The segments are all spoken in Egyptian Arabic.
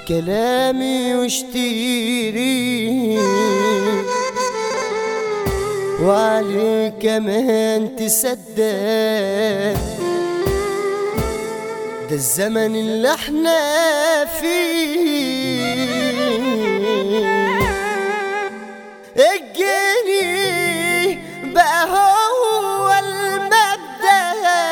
كلامي واشتري وعليه كمان تصدق ده الزمن اللي احنا فيه الجنيه بقى هو المبدأ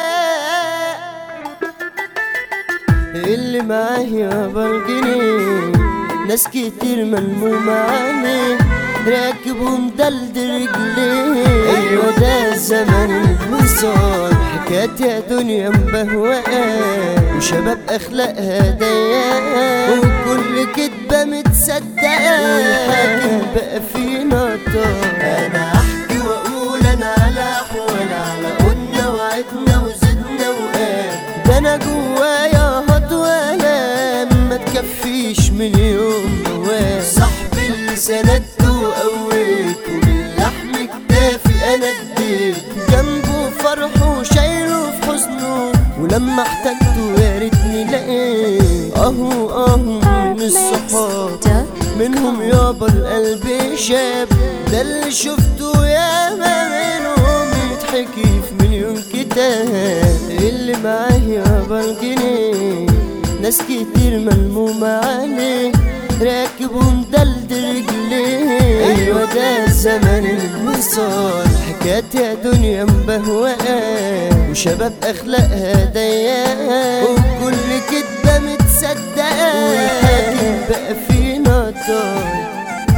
اللي معاه يابا الجنيه ناس كتير ملمومة عليه راكب ومدلدل رجليه ايوه ده الزمن الوصال حكايات يا دنيا مبهوقة وشباب اخلاقها ضيقة وكل كدبة متصدقة والحاكم بقى فينا طار انا احكي واقول انا على احوال على قلنا وعدنا وزدنا وقال ده انا جوايا هطولة ما تكفيش مليون موال صاحبي اللي سندته وقويته باللحم كتافي انا اديت جنبه فرحه وشايله في حزنه ولما احتجته يا ريتني لقيت اهو اهو من الصحاب منهم يابا القلب شاب ده اللي شفته ياما منهم يتحكي في مليون كتاب اللي معاه يابا الجنيه ناس كتير ملمومة عليه راكب ومدلدل رجليه ايوه ده زمن الوصال حكايات يا دنيا مبهوقة وشباب اخلاقها ضيقة وكل كدبة متصدقة والحاكم بقى فينا طار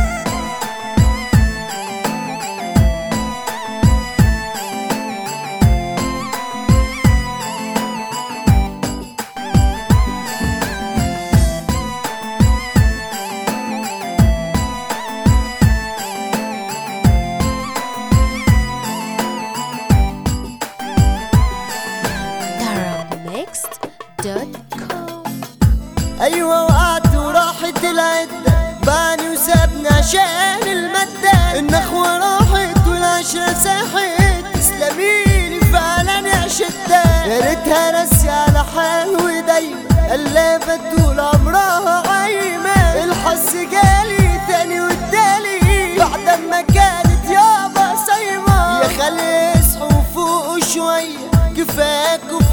Mixed.com ايوه وقعت وراحت العدة بعني وسابني عشان المادة النخوة راحت والعشرة ساحت تسلميلي فعلا يا شدة يا ريتها راسي على حال ودايما قلابة طول عمرها عايمة الحظ جالي تاني وادالي بعد ما كانت يابا صايمة يا خالي اصحوا فوقوا شوية كفاكوا